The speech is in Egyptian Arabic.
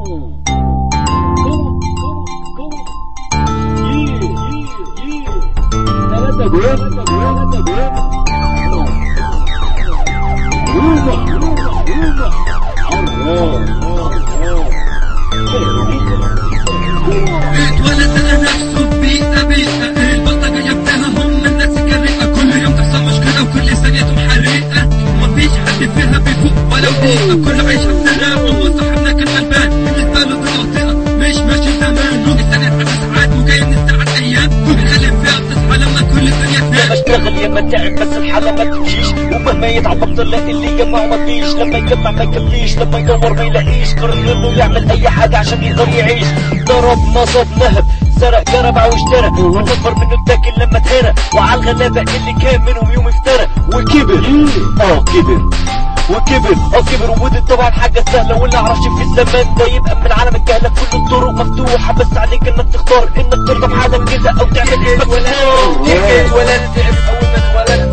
اتولد لقى نفسه في بيئة بيئة البلطجة جنبها هم الناس الجريئة كل يوم تحصل مشكلة وكل ثانية محرقة ومفيش حد فيها بيفوق ولو دقيقة كل عيشة بتراق وهو صاحبنا كان غلبان بالنسبة له دي منطقة مش ماشي زمان السنة عدى ساعات وجاي من الساعات أيام بنخلي فيها بتصحى لما كل الدنيا تنام اشتغل يا ما تعب بس الحالة ما تمشيش ومهما يتعب افضل لا اللي يجمع ما فيش لما يجمع ما يكفيش لما يدور ما يلاقيش قرر انه يعمل اي حاجة عشان يقدر يعيش ضرب نصب نهب سرق جربع واشترى والنفر منه اتاكل لما اتهرى وعلى الغلابة اللي كان منهم يوم افترى وكبر اه كبر وكبر اه كبر ودي طبعا حاجة سهلة واللي عرفش في الزمان ده يبقى من عالم الجهلة كل الطرق مفتوحة بس عليك انك تختار انك ترضى بحالك كده او تعمل اسمك اتولد تختار اتولد تعب اول ما اتولد